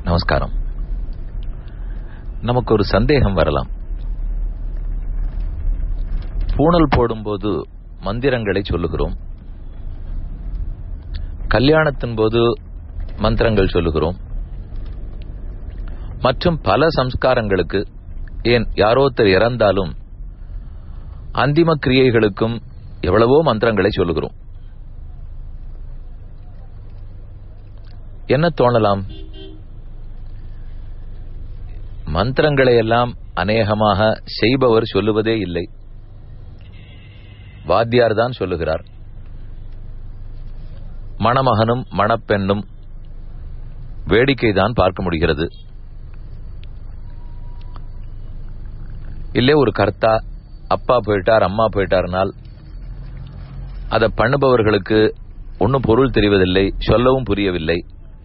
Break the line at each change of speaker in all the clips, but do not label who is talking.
நமஸ்காரம் நமக்கு ஒரு சந்தேகம் வரலாம் பூணல் போடும்போது மந்திரங்களை சொல்லுகிறோம் கல்யாணத்தின் போது மந்திரங்கள் சொல்லுகிறோம் மற்றும் பல சம்ஸ்காரங்களுக்கு ஏன் யாரோத்தர் இறந்தாலும் அந்திம கிரியைகளுக்கும் எவ்வளவோ மந்திரங்களை சொல்லுகிறோம் என்ன தோணலாம் மந்திரங்களை எல்லாம் அநேகமாக செய்பவர் சொல்லுவதே இல்லை வாத்தியார் தான் சொல்லுகிறார் மணமகனும் மணப்பெண்ணும் வேடிக்கை தான் பார்க்க முடிகிறது இல்லே ஒரு கர்த்தா அப்பா போயிட்டார் அம்மா போயிட்டார்னால் அதை பண்ணுபவர்களுக்கு ஒன்றும் பொருள் தெரிவதில்லை சொல்லவும் புரியவில்லை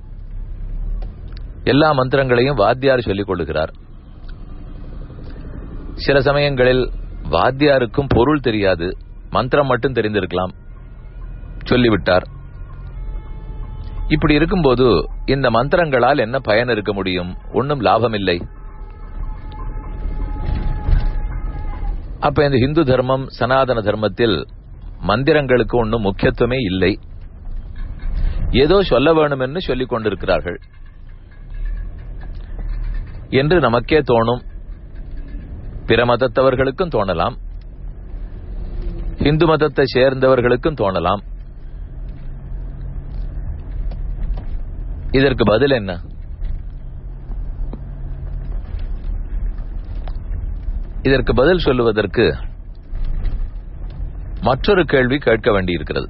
எல்லா மந்திரங்களையும் வாத்தியார் சொல்லிக் கொள்ளுகிறார் சில சமயங்களில் வாத்தியாருக்கும் பொருள் தெரியாது மந்திரம் மட்டும் தெரிந்திருக்கலாம் சொல்லிவிட்டார் இப்படி இருக்கும்போது இந்த மந்திரங்களால் என்ன பயன் இருக்க முடியும் ஒன்றும் லாபம் இல்லை அப்ப இந்த இந்து தர்மம் சனாதன தர்மத்தில் மந்திரங்களுக்கு ஒன்றும் முக்கியத்துவமே இல்லை ஏதோ சொல்ல வேணும் என்று சொல்லிக் கொண்டிருக்கிறார்கள் என்று நமக்கே தோணும் பிற மதத்தவர்களுக்கும் தோணலாம் இந்து மதத்தை சேர்ந்தவர்களுக்கும் தோணலாம் இதற்கு பதில் என்ன இதற்கு பதில் சொல்லுவதற்கு மற்றொரு கேள்வி கேட்க வேண்டியிருக்கிறது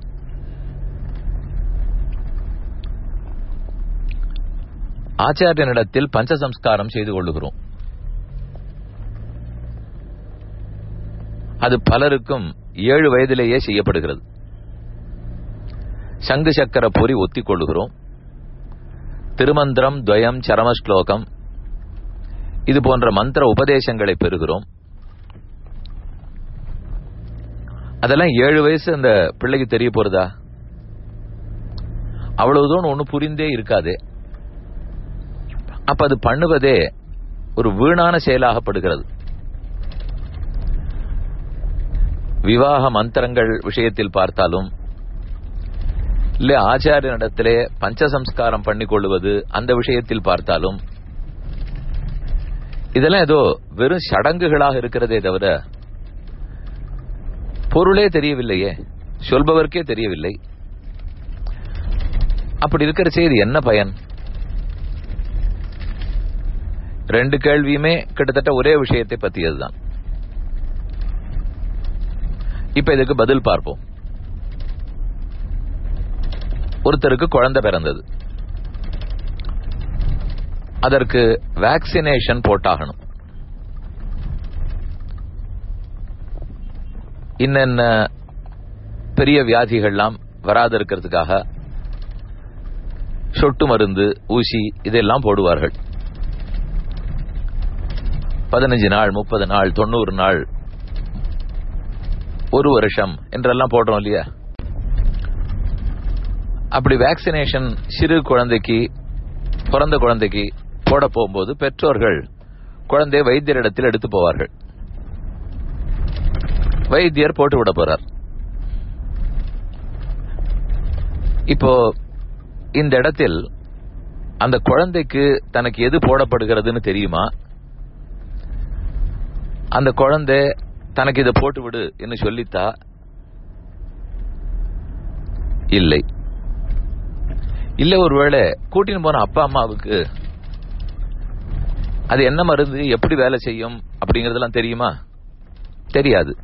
ஆச்சாரியனிடத்தில் பஞ்சசம்ஸ்காரம் செய்து கொள்ளுகிறோம் அது பலருக்கும் ஏழு வயதிலேயே செய்யப்படுகிறது சங்கு சக்கர பொறி ஒத்திக் கொள்ளுகிறோம் திருமந்திரம் துவயம் சரமஸ்லோகம் இது போன்ற மந்திர உபதேசங்களை பெறுகிறோம் அதெல்லாம் ஏழு வயசு அந்த பிள்ளைக்கு தெரிய போறதா அவ்வளவுதான் ஒண்ணு புரிந்தே இருக்காது அப்ப அது பண்ணுவதே ஒரு வீணான செயலாகப்படுகிறது விவாக மந்திரங்கள் விஷயத்தில் பார்த்தாலும் இல்ல ஆச்சாரியனிடத்திலே பஞ்சசம்ஸ்காரம் பண்ணி கொள்வது அந்த விஷயத்தில் பார்த்தாலும் இதெல்லாம் ஏதோ வெறும் சடங்குகளாக இருக்கிறதே தவிர பொருளே தெரியவில்லையே சொல்பவர்க்கே தெரியவில்லை அப்படி இருக்கிற செய்தி என்ன பயன் ரெண்டு கேள்வியுமே கிட்டத்தட்ட ஒரே விஷயத்தை பத்தியதுதான் இப்ப இதுக்கு பதில் பார்ப்போம் ஒருத்தருக்கு குழந்தை பிறந்தது அதற்கு வேக்சினேஷன் போட்டாகணும் இன்னென்ன பெரிய வியாதிகள்லாம் வராது இருக்கிறதுக்காக சொட்டு மருந்து ஊசி இதெல்லாம் போடுவார்கள் பதினஞ்சு நாள் முப்பது நாள் தொண்ணூறு நாள் ஒரு வருஷம் என்றெல்லாம் போடுறோம் இல்லையா அப்படி வேக்சினேஷன் சிறு குழந்தைக்கு பிறந்த குழந்தைக்கு போட போகும்போது பெற்றோர்கள் குழந்தைய வைத்தியரிடத்தில் எடுத்து போவார்கள் வைத்தியர் போட்டு விட போறார் இப்போ இந்த இடத்தில் அந்த குழந்தைக்கு தனக்கு எது போடப்படுகிறதுன்னு தெரியுமா அந்த குழந்தை தனக்கு இதை போட்டு விடு என்று சொல்லித்தா இல்லை இல்ல ஒருவேளை கூட்டின்னு போன அப்பா அம்மாவுக்கு அது என்ன மருந்து எப்படி வேலை செய்யும் அப்படிங்கறதெல்லாம் தெரியுமா தெரியாது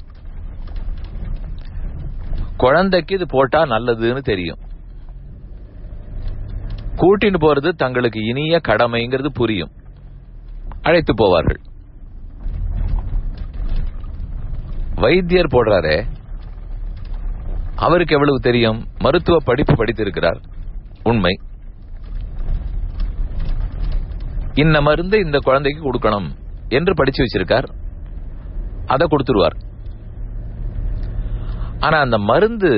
குழந்தைக்கு இது போட்டா நல்லதுன்னு தெரியும் கூட்டின்னு போறது தங்களுக்கு இனிய கடமைங்கிறது புரியும் அழைத்து போவார்கள் வைத்தியர் போடுறாரே அவருக்கு எவ்வளவு தெரியும் மருத்துவ படிப்பு படித்திருக்கிறார் உண்மை இன்ன மருந்து இந்த குழந்தைக்கு கொடுக்கணும் என்று படிச்சு வச்சிருக்கார் அதை கொடுத்துருவார் ஆனா அந்த மருந்து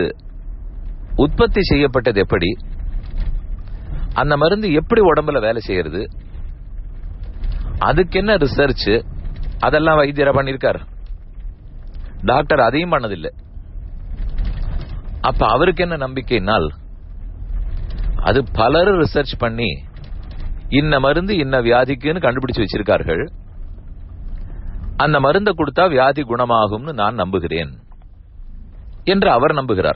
உற்பத்தி செய்யப்பட்டது எப்படி அந்த மருந்து எப்படி உடம்புல வேலை செய்யறது அதுக்கு என்ன ரிசர்ச் அதெல்லாம் வைத்தியரை பண்ணிருக்காரு டாக்டர் அதையும் பண்ணதில்லை அப்ப அவருக்கு என்ன நம்பிக்கைனால் அது பலரும் ரிசர்ச் பண்ணி இன்ன மருந்து இன்ன வியாதிக்குன்னு கண்டுபிடிச்சு வச்சிருக்கார்கள் அந்த மருந்தை கொடுத்தா வியாதி குணமாகும்னு நான் நம்புகிறேன் என்று அவர் நம்புகிறார்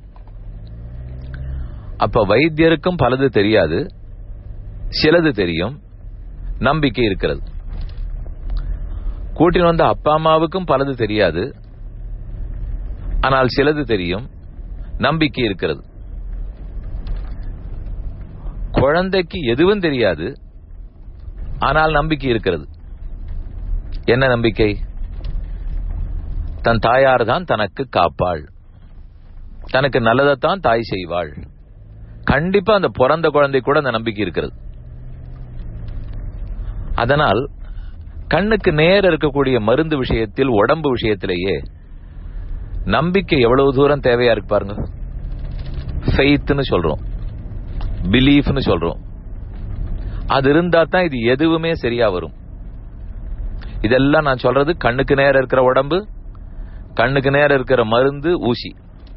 அப்ப வைத்தியருக்கும் பலது தெரியாது சிலது தெரியும் நம்பிக்கை இருக்கிறது கூட்டின் வந்த அப்பா அம்மாவுக்கும் பலது தெரியாது ஆனால் சிலது தெரியும் நம்பிக்கை இருக்கிறது குழந்தைக்கு எதுவும் தெரியாது ஆனால் நம்பிக்கை இருக்கிறது என்ன நம்பிக்கை தன் தாயார் தான் தனக்கு காப்பாள் தனக்கு நல்லதைத்தான் தாய் செய்வாள் கண்டிப்பா அந்த பிறந்த குழந்தை கூட அந்த நம்பிக்கை இருக்கிறது அதனால் கண்ணுக்கு நேர இருக்கக்கூடிய மருந்து விஷயத்தில் உடம்பு விஷயத்திலேயே நம்பிக்கை எவ்வளவு தூரம் தேவையா இருக்கு பாருங்க ஃபெய்த்னு சொல்றோம் பிலீஃப்னு சொல்றோம் அது இருந்தா தான் இது எதுவுமே சரியா வரும் இதெல்லாம் நான் சொல்றது கண்ணுக்கு நேரம் இருக்கிற உடம்பு கண்ணுக்கு நேரம் இருக்கிற மருந்து ஊசி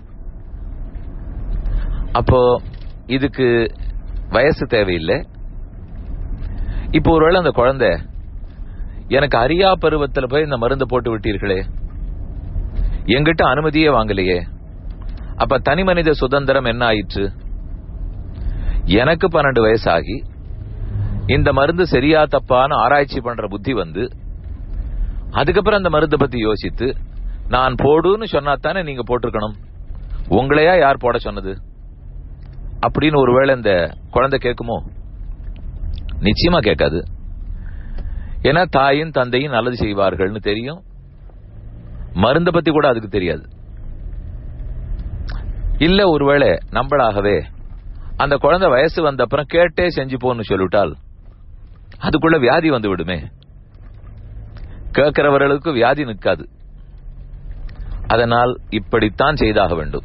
அப்போ இதுக்கு வயசு தேவையில்லை இப்போ ஒருவேளை அந்த குழந்தை எனக்கு அறியா பருவத்தில் போய் இந்த மருந்து போட்டு விட்டீர்களே எங்கிட்ட அனுமதியே வாங்கலையே அப்ப தனி மனித சுதந்திரம் என்ன ஆயிற்று எனக்கு பன்னெண்டு வயசாகி இந்த மருந்து சரியா தப்பான ஆராய்ச்சி பண்ற புத்தி வந்து அதுக்கப்புறம் அந்த மருந்தை பத்தி யோசித்து நான் போடுன்னு சொன்னா தானே நீங்க போட்டிருக்கணும் உங்களையா யார் போட சொன்னது அப்படின்னு ஒருவேளை இந்த குழந்தை கேட்குமோ நிச்சயமா கேட்காது ஏன்னா தாயும் தந்தையும் நல்லது செய்வார்கள்னு தெரியும் மருந்தை பத்தி கூட அதுக்கு தெரியாது இல்ல ஒருவேளை நம்மளாகவே அந்த குழந்தை வயசு வந்த அப்புறம் கேட்டே செஞ்சு போன்னு சொல்லிவிட்டால் அதுக்குள்ள வியாதி வந்து விடுமே கேட்கிறவர்களுக்கு வியாதி நிற்காது அதனால் இப்படித்தான் செய்தாக வேண்டும்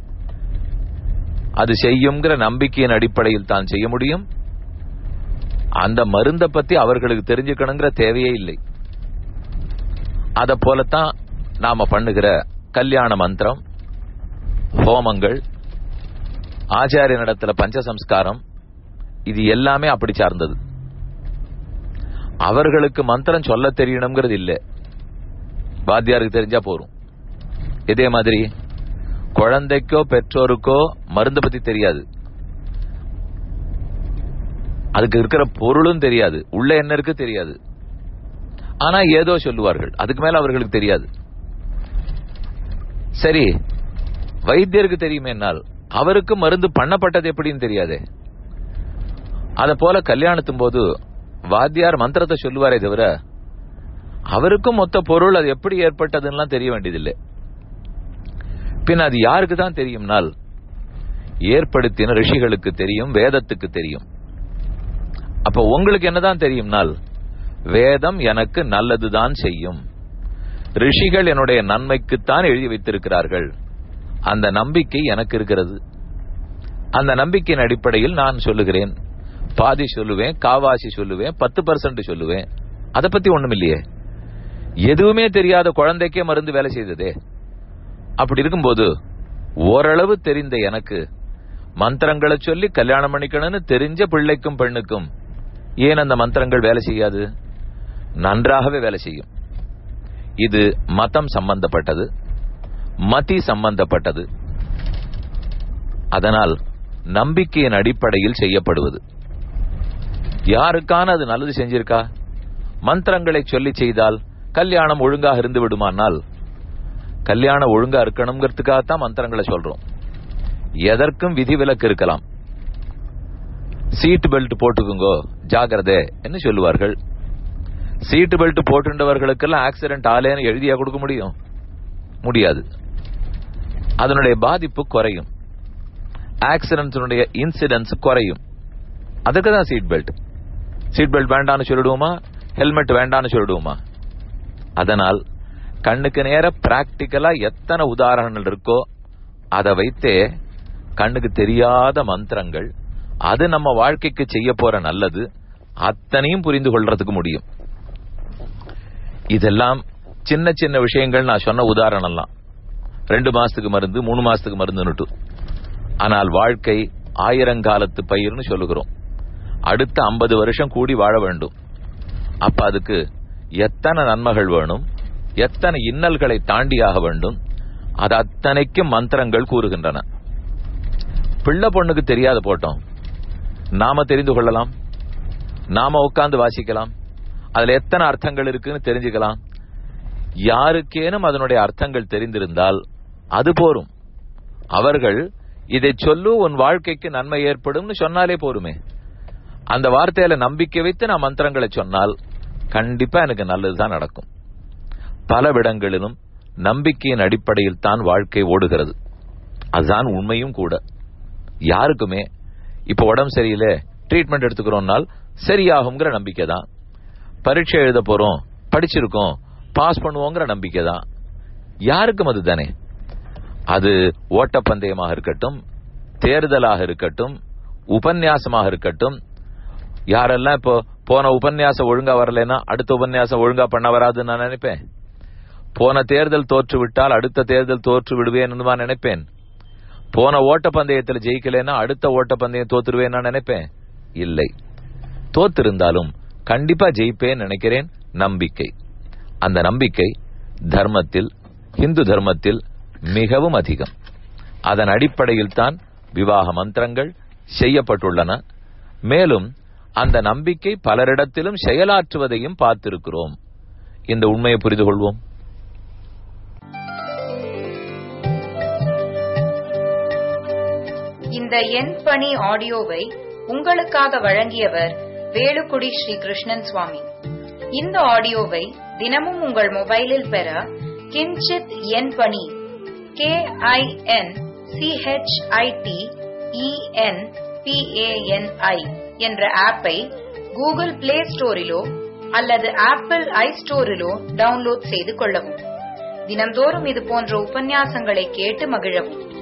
அது செய்யுங்கிற நம்பிக்கையின் அடிப்படையில் தான் செய்ய முடியும் அந்த மருந்தை பத்தி அவர்களுக்கு தெரிஞ்சுக்கணுங்கிற தேவையே இல்லை அத போலத்தான் நாம பண்ணுகிற கல்யாண மந்திரம் ஹோமங்கள் ஆச்சாரிய நடத்துல பஞ்சசம்ஸ்காரம் இது எல்லாமே அப்படி சார்ந்தது அவர்களுக்கு மந்திரம் சொல்ல தெரியணுங்கிறது இல்லை வாத்தியாருக்கு தெரிஞ்சா போரும் இதே மாதிரி குழந்தைக்கோ பெற்றோருக்கோ மருந்து பத்தி தெரியாது அதுக்கு இருக்கிற பொருளும் தெரியாது உள்ள என்ன இருக்கு தெரியாது ஆனா ஏதோ சொல்லுவார்கள் அதுக்கு மேல அவர்களுக்கு தெரியாது சரி வைத்தியருக்கு தெரியுமே என்னால் அவருக்கு மருந்து பண்ணப்பட்டது எப்படின்னு தெரியாதே அத போல கல்யாணத்தும் போது வாத்தியார் மந்திரத்தை சொல்லுவாரே தவிர அவருக்கும் மொத்த பொருள் அது எப்படி ஏற்பட்டதுன்னா தெரிய வேண்டியதில்லை பின் அது யாருக்கு தான் தெரியும்னால் ஏற்படுத்தின ரிஷிகளுக்கு தெரியும் வேதத்துக்கு தெரியும் அப்ப உங்களுக்கு என்னதான் தெரியும்னால் வேதம் எனக்கு நல்லதுதான் செய்யும் ரிஷிகள் என்னுடைய நன்மைக்குத்தான் எழுதி வைத்திருக்கிறார்கள் அந்த நம்பிக்கை எனக்கு இருக்கிறது அந்த நம்பிக்கையின் அடிப்படையில் நான் சொல்லுகிறேன் பாதி சொல்லுவேன் காவாசி சொல்லுவேன் பத்து பர்சன்ட் சொல்லுவேன் அதை பத்தி ஒண்ணும் இல்லையே எதுவுமே தெரியாத குழந்தைக்கே மருந்து வேலை செய்ததே அப்படி இருக்கும்போது ஓரளவு தெரிந்த எனக்கு மந்திரங்களை சொல்லி கல்யாணம் பண்ணிக்கணும்னு தெரிஞ்ச பிள்ளைக்கும் பெண்ணுக்கும் ஏன் அந்த மந்திரங்கள் வேலை செய்யாது நன்றாகவே வேலை செய்யும் இது மதம் சம்பந்தப்பட்டது மதி சம்பந்தப்பட்டது அதனால் நம்பிக்கையின் அடிப்படையில் செய்யப்படுவது யாருக்கான அது நல்லது செஞ்சிருக்கா மந்திரங்களை சொல்லி செய்தால் கல்யாணம் ஒழுங்காக இருந்து விடுமானால் கல்யாணம் ஒழுங்கா இருக்கணுங்கிறதுக்காகத்தான் மந்திரங்களை சொல்றோம் எதற்கும் விதிவிலக்கு இருக்கலாம் சீட் பெல்ட் போட்டுக்குங்கோ ஜாகிரதை என்று சொல்லுவார்கள் சீட் பெல்ட் போட்டுண்டவர்களுக்கெல்லாம் ஆக்சிடென்ட் ஆலேன்னு எழுதியா கொடுக்க முடியும் முடியாது அதனுடைய பாதிப்பு குறையும் ஆக்சிடென்ட்ஸுடைய இன்சிடென்ஸ் குறையும் அதுக்கு தான் சீட் பெல்ட் சீட் பெல்ட் வேண்டான்னு சொல்லிடுவோமா ஹெல்மெட் வேண்டான்னு சொல்லிடுவோமா அதனால் கண்ணுக்கு நேர பிராக்டிக்கலா எத்தனை உதாரணங்கள் இருக்கோ அதை வைத்தே கண்ணுக்கு தெரியாத மந்திரங்கள் அது நம்ம வாழ்க்கைக்கு செய்ய போற நல்லது அத்தனையும் புரிந்து கொள்றதுக்கு முடியும் இதெல்லாம் சின்ன சின்ன விஷயங்கள் நான் சொன்ன உதாரணம்லாம் ரெண்டு மாசத்துக்கு மருந்து மூணு மாசத்துக்கு மருந்துன்னுட்டு ஆனால் வாழ்க்கை ஆயிரங்காலத்து பயிர்னு சொல்லுகிறோம் அடுத்த ஐம்பது வருஷம் கூடி வாழ வேண்டும் அப்ப அதுக்கு எத்தனை நன்மைகள் வேணும் எத்தனை இன்னல்களை தாண்டியாக வேண்டும் அது அத்தனைக்கும் மந்திரங்கள் கூறுகின்றன பிள்ளை பொண்ணுக்கு தெரியாத போட்டோம் நாம தெரிந்து கொள்ளலாம் நாம உட்கார்ந்து வாசிக்கலாம் அதுல எத்தனை அர்த்தங்கள் இருக்குன்னு தெரிஞ்சுக்கலாம் யாருக்கேனும் அதனுடைய அர்த்தங்கள் தெரிந்திருந்தால் அது போரும் அவர்கள் இதை சொல்லு உன் வாழ்க்கைக்கு நன்மை ஏற்படும்னு சொன்னாலே போருமே அந்த வார்த்தையில நம்பிக்கை வைத்து நான் மந்திரங்களை சொன்னால் கண்டிப்பா எனக்கு நல்லதுதான் நடக்கும் பல விடங்களிலும் நம்பிக்கையின் அடிப்படையில் தான் வாழ்க்கை ஓடுகிறது அதுதான் உண்மையும் கூட யாருக்குமே இப்ப உடம்பு சரியில்லை ட்ரீட்மெண்ட் எடுத்துக்கிறோம்னால் சரியாகுங்கிற நம்பிக்கை தான் பரீட்சை எழுத போறோம் படிச்சிருக்கோம் பாஸ் பண்ணுவோங்கிற நம்பிக்கை தான் யாருக்கும் அது தானே அது ஓட்டப்பந்தயமாக இருக்கட்டும் தேர்தலாக இருக்கட்டும் உபன்யாசமாக இருக்கட்டும் யாரெல்லாம் இப்போ போன உபன்யாசம் ஒழுங்கா வரலைன்னா அடுத்த உபன்யாசம் ஒழுங்கா பண்ண வராதுன்னு நான் நினைப்பேன் போன தேர்தல் தோற்று விட்டால் அடுத்த தேர்தல் தோற்று விடுவேன் நினைப்பேன் போன ஓட்டப்பந்தயத்தில் ஜெயிக்கலைன்னா அடுத்த ஓட்டப்பந்தயம் தோத்துருவேன் நான் நினைப்பேன் இல்லை தோத்திருந்தாலும் கண்டிப்பா ஜெயிப்பேன் நினைக்கிறேன் நம்பிக்கை அந்த நம்பிக்கை தர்மத்தில் இந்து தர்மத்தில் மிகவும் அதிகம் அதன் அடிப்படையில் தான் விவாக மந்திரங்கள் செய்யப்பட்டுள்ளன மேலும் அந்த நம்பிக்கை பலரிடத்திலும் செயலாற்றுவதையும் பார்த்திருக்கிறோம் இந்த உண்மையை புரிந்து கொள்வோம்
இந்த எண் பணி ஆடியோவை உங்களுக்காக வழங்கியவர் வேலுக்குடி ஸ்ரீ கிருஷ்ணன் சுவாமி இந்த ஆடியோவை தினமும் உங்கள் மொபைலில் பெற கிஞ்சித் எண் பணி கே ஐ என் சிஹெச்ஐடி இஎன் பிஏஎன்ஐ என்ற ஆப்பை கூகுள் பிளே ஸ்டோரிலோ அல்லது ஆப்பிள் ஐ ஸ்டோரிலோ டவுன்லோட் செய்து கொள்ளவும் தினம்தோறும் இது போன்ற உபன்யாசங்களை கேட்டு மகிழவும்